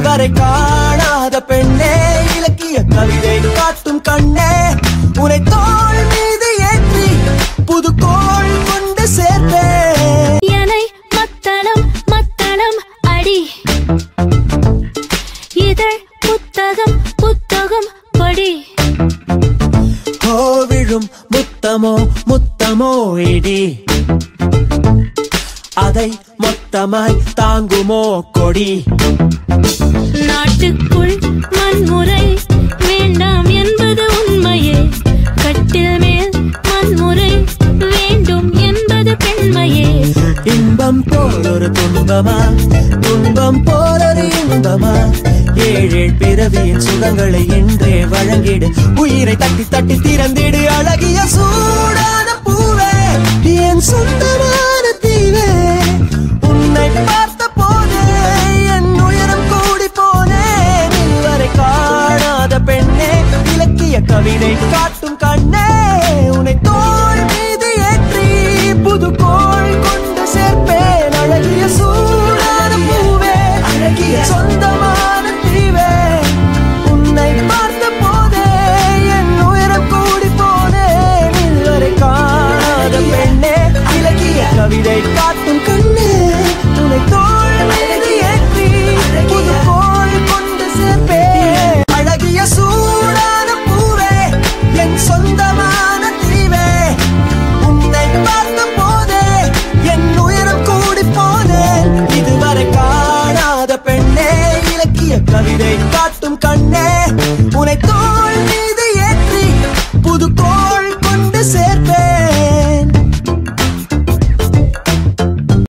இதுவரை காணாத பெண்ணே இலக்கிய கவிதை காட்டும் கண்ணே உனை தோள் மீது ஏற்றி புது கோள் கொண்டு சேர்ப்பேன் எனை மத்தளம் மத்தளம் அடி இதழ் புத்தகம் புத்தகம் படி கோவிழும் முத்தமோ முத்தமோ இடி அதை மொத்தமாய் தாங்குமோ கொடி நாட்டுக்குள் வன்முறை வேண்டாம் என்பது உண்மையே கட்டில் மேல் வன்முறை வேண்டும் என்பது பெண்மையே இன்பம் போல் ஒரு துன்பமா துன்பம் போல் ஒரு இன்பமா ஏழேழ் பிறவியின் சுகங்களை என்றே வழங்கிடு உயிரை தட்டி தட்டி திறந்திடு அழகிய சூடான பூவே என் சொந்தமான தீவே உன்னை பார்த்த போதே என் உயரம் கூடி போனேன் இதுவரை காணாத பெண்ணே இலக்கிய கவிதை காட்டும் கண்ணே உன்னை தோள் மீது ஏற்றி புது கோள் கொண்டு சேர்ப்பேன் அழகிய சூடான பூவே அழகிய சொந்தமான தீவே உன்னை பார்த்த போதே என் உயரம் கூடி போனேன் இதுவரை காணாத பெண்ணே இலக்கிய கவிதை காட்டும் கண்ணே உன்னை தோள் மீது ஏற்றி புது கோள் கொண்டு சேர்ப்பேன் அழகிய சூடான பூவே என் சொந்தமான தீவே உன்னை பார்த்த போதே என் உயரம் கூடி போனேன் இதுவரை காணாத பெண்ணே இலக்கிய கவிதை காட்டும் கண்ணே உன்னை தோள் மீது ஏற்றி புது கோ